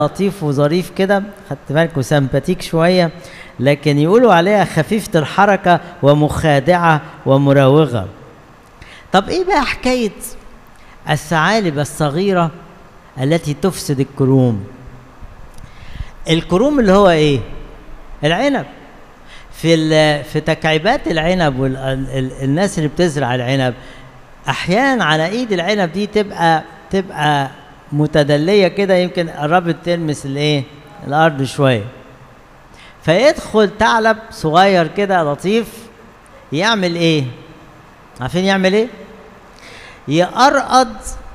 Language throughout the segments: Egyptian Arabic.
لطيف وظريف كده خدت بالكوا سمباتيك شويه لكن يقولوا عليها خفيفه الحركه ومخادعه ومراوغه طب ايه بقى حكايه الثعالب الصغيره التي تفسد الكروم الكروم اللي هو ايه العنب في ال- في تكعيبات العنب والناس اللي بتزرع العنب احيانا على ايد العنب دي تبقى تبقى متدليه كده يمكن قربت تلمس الايه الارض شويه فيدخل ثعلب صغير كده لطيف يعمل ايه عارفين يعمل ايه يقرقض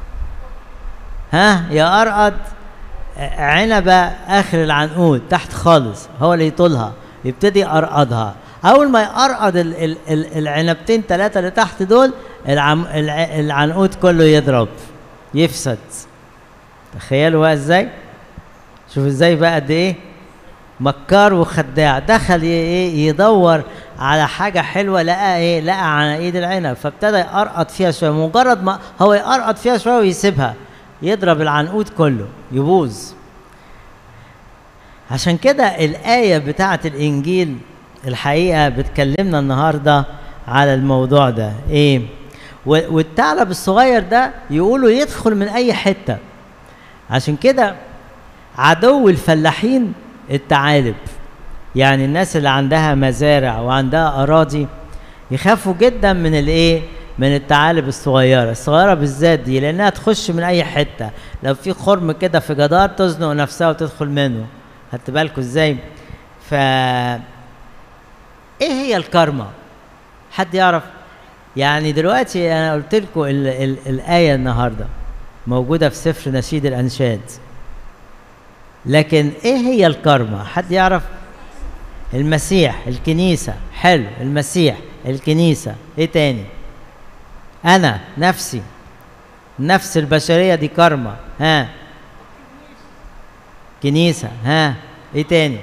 ها يقرقض عنبه اخر العنقود تحت خالص هو اللي يطولها يبتدي يقرقضها اول ما يقرقض ال- ال- ال- العنبتين ثلاثه اللي تحت دول العم الع- العنقود كله يضرب يفسد تخيلوا بقى ازاي شوف ازاي بقى قد ايه مكار وخداع دخل ي- ايه يدور على حاجه حلوه لقى ايه لقى على ايد العنب فابتدى يقرقط فيها شويه مجرد ما هو يقرقط فيها شويه ويسيبها يضرب العنقود كله يبوظ عشان كده الآية بتاعة الإنجيل الحقيقة بتكلمنا النهاردة على الموضوع ده إيه؟ و- والثعلب الصغير ده يقولوا يدخل من أي حتة عشان كده عدو الفلاحين الثعالب يعني الناس اللي عندها مزارع وعندها أراضي يخافوا جدا من الإيه؟ من الثعالب الصغيرة الصغيرة بالذات دي لأنها تخش من أي حتة لو في خرم كده في جدار تزنق نفسها وتدخل منه خدت بالكوا ازاي ف ايه هي الكارما حد يعرف يعني دلوقتي انا قلت لكم ال- ال- الايه النهارده موجوده في سفر نشيد الانشاد لكن ايه هي الكارما حد يعرف المسيح الكنيسه حلو المسيح الكنيسه ايه تاني انا نفسي النفس البشريه دي كارما ها كنيسة ها ايه تاني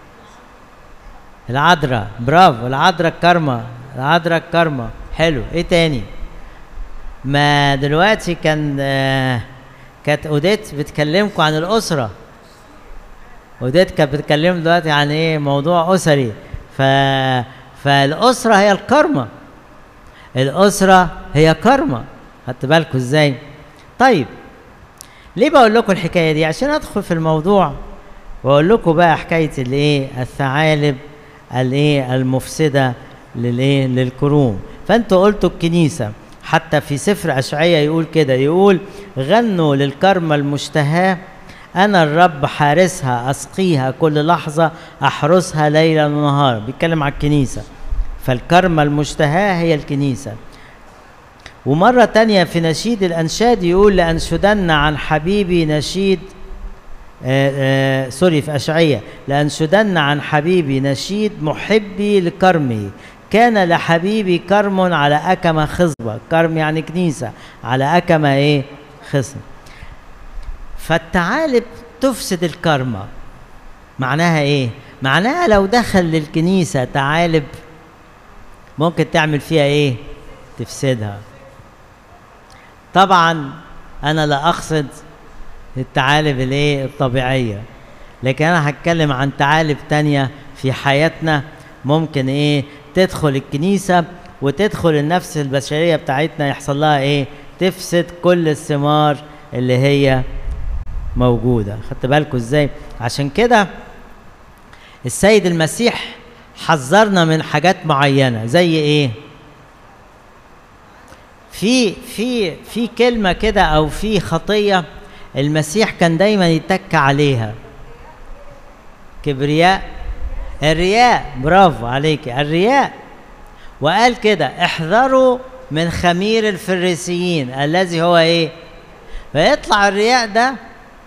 العذراء برافو العذراء الكرمة العذراء الكرمة حلو ايه تاني ما دلوقتي كان آه كانت اوديت بتكلمكم عن الاسرة اوديت كانت بتكلم دلوقتي عن ايه موضوع اسري ف فالاسرة هي الكرمة الاسرة هي كرمة خدت بالكم ازاي طيب ليه بقول لكم الحكايه دي عشان ادخل في الموضوع واقول لكم بقى حكايه الايه الثعالب الايه المفسده للايه للكروم فانتوا قلتوا الكنيسه حتى في سفر اشعياء يقول كده يقول غنوا للكرمة المشتهاه انا الرب حارسها اسقيها كل لحظه احرسها ليلا ونهارا بيتكلم على الكنيسه فالكرمة المشتهاه هي الكنيسه ومرة تانية في نشيد الأنشاد يقول لأنشدن عن حبيبي نشيد آآ آآ سوري في أشعية لأنشدن عن حبيبي نشيد محبي لكرمه كان لحبيبي كرم على أكمة خصبة كرم يعني كنيسة على أكمة إيه خصبة فالتعالب تفسد الكرمة معناها إيه معناها لو دخل للكنيسة تعالب ممكن تعمل فيها إيه تفسدها طبعا انا لا اقصد التعالب الايه الطبيعيه لكن انا هتكلم عن تعالب تانية في حياتنا ممكن ايه تدخل الكنيسه وتدخل النفس البشريه بتاعتنا يحصل لها ايه تفسد كل الثمار اللي هي موجوده خدت بالكم ازاي عشان كده السيد المسيح حذرنا من حاجات معينه زي ايه في في في كلمه كده او في خطيه المسيح كان دايما يتك عليها كبرياء الرياء برافو عليك الرياء وقال كده احذروا من خمير الفريسيين الذي هو ايه فيطلع الرياء ده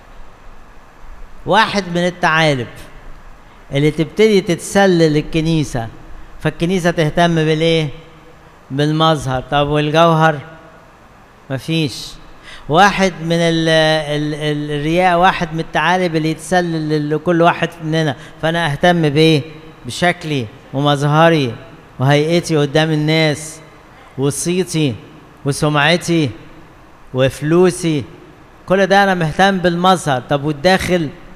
واحد من التعالب اللي تبتدي تتسلل الكنيسه فالكنيسه تهتم بالايه بالمظهر طب والجوهر مفيش واحد من ال ال ال الرياء واحد من التعالب اللي يتسلل لكل واحد مننا فانا اهتم بايه بشكلي ومظهري وهيئتي قدام الناس وصيتي وسمعتي وفلوسي كل ده انا مهتم بالمظهر طب والداخل